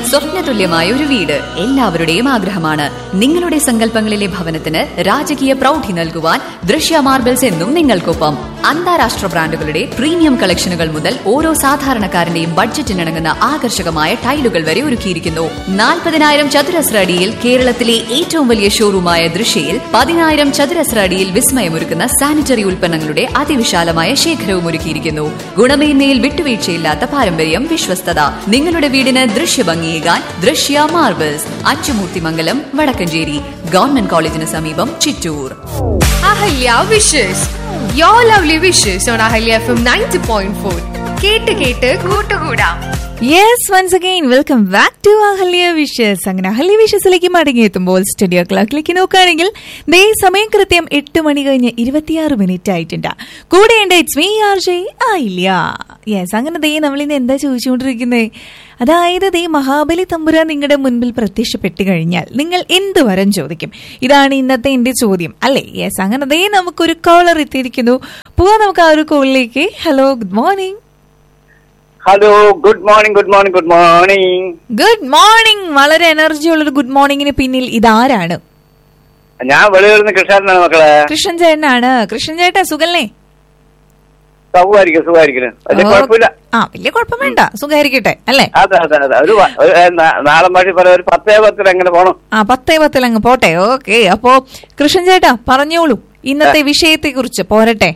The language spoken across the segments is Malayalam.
സ്വപ്നതുല്യമായ ഒരു വീട് എല്ലാവരുടെയും ആഗ്രഹമാണ് നിങ്ങളുടെ സങ്കല്പങ്ങളിലെ ഭവനത്തിന് രാജകീയ പ്രൗഢി നൽകുവാൻ ദൃശ്യ മാർബിൾസ് എന്നും നിങ്ങൾക്കൊപ്പം അന്താരാഷ്ട്ര ബ്രാൻഡുകളുടെ പ്രീമിയം കളക്ഷനുകൾ മുതൽ ഓരോ സാധാരണക്കാരന്റെയും ബഡ്ജറ്റിനിണങ്ങുന്ന ആകർഷകമായ ടൈലുകൾ വരെ ഒരുക്കിയിരിക്കുന്നു നാൽപ്പതിനായിരം ചതുരശ്ര അടിയിൽ കേരളത്തിലെ ഏറ്റവും വലിയ ഷോറൂമായ ദൃശ്യയിൽ പതിനായിരം ചതുരശ്ര അടിയിൽ വിസ്മയമൊരുക്കുന്ന സാനിറ്ററി ഉൽപ്പന്നങ്ങളുടെ അതിവിശാലമായ ശേഖരവും ഒരുക്കിയിരിക്കുന്നു ഗുണമേന്മയിൽ വിട്ടുവീഴ്ചയില്ലാത്ത പാരമ്പര്യം വിശ്വസ്തത നിങ്ങളുടെ വീടിന് ദൃശ്യഭംഗിയേകാൻ ദൃശ്യ മാർബിൾസ് അച്ചുമൂർത്തിമംഗലം വടക്കഞ്ചേരി ഗവൺമെന്റ് കോളേജിന് സമീപം Chittur Ahalya wishes your lovely wishes on Ahalya F M ninety point four കേട്ട് കേട്ട് കൂട്ടുകൂടാം yes once again welcome back to Ahalya wishes അങ്ങനെ അഹല്യ വിഷസിലേക്ക് മടങ്ങിയെത്തുമ്പോൾ സ്റ്റുഡിയോ ക്ലോക്കിലേക്ക് നോക്കുകയാണെങ്കിൽ ദേ സമയം കൃത്യം എട്ട് മണി കഴിഞ്ഞ് ഇരുപത്തിയാറ് മിനിറ്റ് ആയിട്ടുണ്ട് കൂടെ ഉണ്ട് ഇറ്റ്സ് മീ ആർ ജെ ആയില്ല യെസ് അങ്ങനെ ദേ നമ്മളിന്ന് എന്താ ചോദിച്ചുകൊണ്ടിരിക്കുന്നത് അതായത് ദേ മഹാബലി തമ്പുരാൻ നിങ്ങളുടെ മുൻപിൽ പ്രത്യക്ഷപ്പെട്ട് കഴിഞ്ഞാൽ നിങ്ങൾ എന്ത് വരം ചോദിക്കും ഇതാണ് ഇന്നത്തെ എന്റെ ചോദ്യം അല്ലേ യെസ് അങ്ങനെ ദേ നമുക്കൊരു കോളർ എത്തിയിരിക്കുന്നു പോവാ നമുക്ക് ആ ഒരു കോളിലേക്ക് hello good morning hello good morning good morning good morning good morning വളരെ എനർജി ഉള്ളൊരു ഗുഡ് മോർണിംഗിന് പിന്നിൽ ഇതാരാണ് ഞാൻ വെളിയിൽ നിന്ന് കൃഷ്ണനാണ് മക്കളെ കൃഷ്ണൻ ചേട്ടനാണ് കൃഷ്ണൻ ചേട്ടാ സുഖല്ലേ സുഖമായിരിക്കും സുഖമായിരിക്കും വലിയ കുഴപ്പമില്ല ആ വലിയ കുഴപ്പം വേണ്ട സുഖായിരിക്കട്ടെ അല്ലേ അതെ അതെ അതെ ഒരു വ- ഒരു, ഏ, നാ- നാളെ മാഷി പറയാം ഒരു പത്തേ പത്തിൽ എങ്ങനെ പോണം ആ പത്തേ പത്തിൽ അങ്ങ് പോട്ടെ ഓക്കെ അപ്പോ കൃഷ്ണൻ ചേട്ടാ പറഞ്ഞോളൂ ഇന്നത്തെ വിഷയത്തെ കുറിച്ച് പോരട്ടെ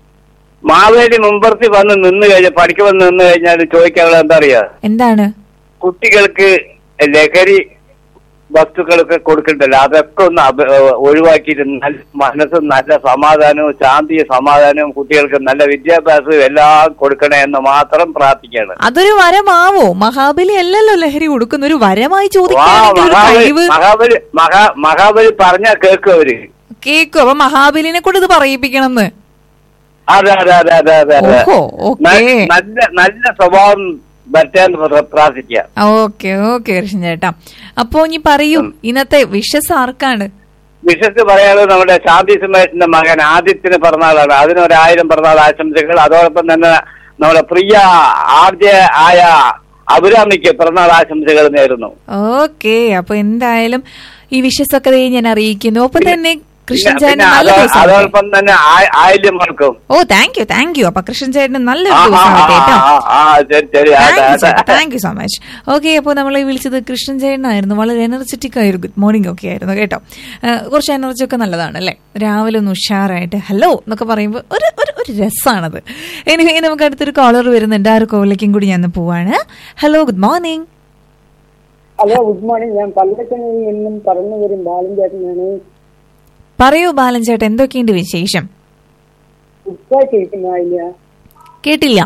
മാവേലി മുമ്പർത്തി വന്ന് നിന്ന് കഴിഞ്ഞ പണിക്ക് വന്ന് നിന്ന് കഴിഞ്ഞാൽ ചോദിക്കാനുള്ള എന്താ അറിയാ എന്താണ് കുട്ടികൾക്ക് ലഹരി വസ്തുക്കളൊക്കെ കൊടുക്കണ്ടല്ലോ അതൊക്കെ ഒന്ന് അപ- ഏ, ഒഴിവാക്കിയിട്ട് നല്ല മനസ്സും നല്ല സമാധാനവും ശാന്തിയും സമാധാനവും കുട്ടികൾക്ക് നല്ല വിദ്യാഭ്യാസവും എല്ലാം കൊടുക്കണേ എന്ന് മാത്രം പ്രാർത്ഥിക്കുകയാണ് അതൊരു വരമാവോ മഹാബലി അല്ലല്ലോ ലഹരി കൊടുക്കുന്ന ഒരു വരമായി വാ, ചോദിക്കാനുള്ള ഒരു മഹാബലി കഴിവ് മഹാബലി മഹാ മഹാബലി പറഞ്ഞാ കേൾക്കും അവര് കേക്കും അപ്പൊ മഹാബലിനെ കൊണ്ട് ഇത് പറയിപ്പിക്കണം എന്ന് അതെ അതെ അതെ അതെ അതെ അതെ ഓഹോ, ഓക്കേ. ന- നല്ല നല്ല സ്വഭാവം വരട്ടെ പ്ര- പ്രാർത്ഥിക്കുക ഓക്കെ ഓക്കെ കൃഷ്ണൻ ചേട്ടാ അപ്പോ ഇനി പറയൂ ഇന്നത്തെ വിഷസ് ആർക്കാണ് വിശ്വസിച്ച് പറയാതെ നമ്മുടെ ശാന്തി സുമേഷിന്റെ മകൻ ആദിത്യന് പിറന്നാളാണ് അതിനൊരായിരം പിറന്നാൾ ആശംസകൾ അതോടൊപ്പം തന്നെ നമ്മുടെ പ്രിയ ആർജ ആയ അഭിരാമിക്ക് പിറന്നാൾ ആശംസകൾ നേരുന്നു ഓക്കെ അപ്പൊ എന്തായാലും ഈ വിഷസ് ഒക്കെ ദേ ഞാൻ അറിയിക്കുന്നു ഒപ്പം തന്നെ കൃഷ്ണൻ പിന്നെ ചേട്ടന് നല്ല അതോ- ദിവസം അതോടൊപ്പം തന്നെ ആ- ആയില്യമാർക്കും ഓ താങ്ക് യു താങ്ക് യു അപ്പൊ കൃഷ്ണൻ ചേട്ടന് നല്ലൊരു ആ, ആ, ദിവസം ആ, കേട്ടോ ആ, ആ, ശരി ശരി അതെ അതെ thank you so much okay അപ്പോൾ നമ്മളെ വിളിച്ചത് കൃഷ്ണൻ ചേട്ടനായിരുന്നു വളരെ എനർജറ്റിക് ആയിരുന്നു ഗുഡ് മോർണിംഗ് ഒക്കെ ആയിരുന്നു കേട്ടോ ആ, കുറച്ച് എനർജി ഒക്കെ നല്ലതാണ് അല്ലേ രാവിലെ ഒന്ന് ഉഷാറായിട്ട് ഹലോ എന്നൊക്കെ പറയുമ്പോൾ ഒരു ഒരു ഒരു രസമാണത് ഇനി നമുക്ക് അടുത്തൊരു കോളർ വരുന്നുണ്ട് ആ ഒരു കോളിലേക്കും കൂടി ഞാൻ ഒന്ന് പോവാണ് hello good morning hello good morning ഞാൻ പല്ലക്കനിൽ നിന്നും പറഞ്ഞു വരും ബാലൻ ചേട്ടനാണ് പറയൂ ബാലൻ ചേട്ടൻ എന്തൊക്കെയുണ്ട് വിശേഷം സുഖമായിട്ടിരിക്കുന്നില്ല കേട്ടില്ല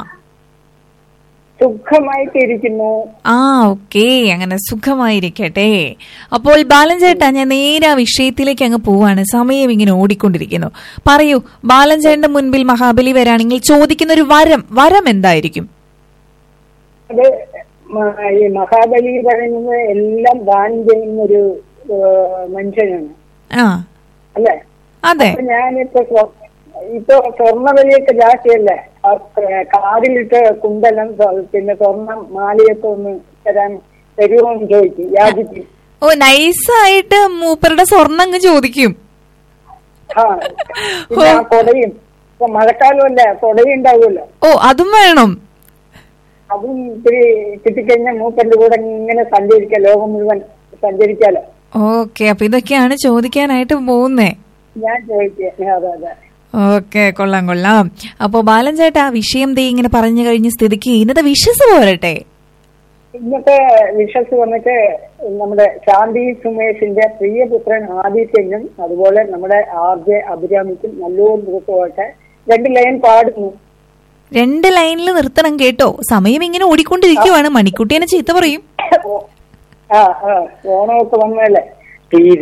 സുഖമായിട്ടിരിക്കുന്നു ആ ഓക്കെ അങ്ങനെ സുഖമായിരിക്കട്ടെ അപ്പോൾ ബാലൻ ചേട്ടാ ഞാൻ നേരെ ആ വിഷയത്തിലേക്ക് അങ്ങ് പോവാണ് സമയം ഇങ്ങനെ ഓടിക്കൊണ്ടിരിക്കുന്നു പറയൂ ബാലൻ ചേട്ടന്റെ മുൻപിൽ മഹാബലി വരാണെങ്കിൽ ചോദിക്കുന്ന ഒരു വരം വരം എന്തായിരിക്കും അത് മ- ഈ മഹാബലി പറയുന്നത് എല്ലാം ദാനം ചെയ്യുന്ന ഒരു ഏഹ്, മനുഷ്യനാണ് ആ അല്ലേ അതെ അപ്പൊ ഞാനിപ്പോ സ്വ- ഇപ്പൊ സ്വർണ്ണബലിയൊക്കെ ജാസ്തിയല്ലേ ആ ക- കാറിലിട്ട് കുണ്ടലം സ്വ- പിന്നെ സ്വർണ്ണം മാലയൊക്കെ ഒന്ന് തരാൻ തരുമോ എന്ന് ചോദിക്കും യാചിക്കും ഓ നൈസായിട്ട് മൂപ്പരുടെ സ്വർണ്ണം അങ്ങ് ചോദിക്കും ആ പിന്നെ ആ കൊടയും ഇപ്പൊ മഴക്കാലമല്ലേ കൊടയും ഉണ്ടാവുമല്ലോ ഓ അതും വേണം അതും ഇത്തിരി കിട്ടിക്കഴിഞ്ഞാൽ മൂപ്പന്റെ കൂടെ ഇങ്ങനെ സഞ്ചരിക്കാം ലോകം മുഴുവൻ സഞ്ചരിക്കാലോ ഓക്കെ അപ്പൊ ഇതൊക്കെയാണ് ചോദിക്കാനായിട്ട് പോകുന്നേ ഞാൻ ചോദിക്കാം അതെ അതെ ഓക്കെ കൊള്ളാം കൊള്ളാം അപ്പൊ ബാലൻ ചേട്ടാ വിഷയം ദേ ഇങ്ങനെ പറഞ്ഞു കഴിഞ്ഞ സ്ഥിതിക്ക് ഇന്നത്തെ വിശ്വസ് പോരട്ടെ ഇന്നത്തെ വിഷസ് വന്നിട്ട് നമ്മുടെ ശാന്തി സുമേഷിന്റെ പ്രിയപുത്രൻ ആദിത്യനും അതുപോലെ നമ്മുടെ ആർ ജെ അഭിരാമിക്കും നല്ലൊരു ദിവസമായിട്ട് രണ്ട് ലൈൻ പാടുന്നു രണ്ട് ലൈനിൽ നിർത്തണം കേട്ടോ സമയം ഇങ്ങനെ ഓടിക്കൊണ്ടിരിക്കുവാണ് മണിക്കുട്ടി എന്നെ ചീത്ത പറയും ആ ആ ഓണമൊക്കെ വന്നതല്ലേ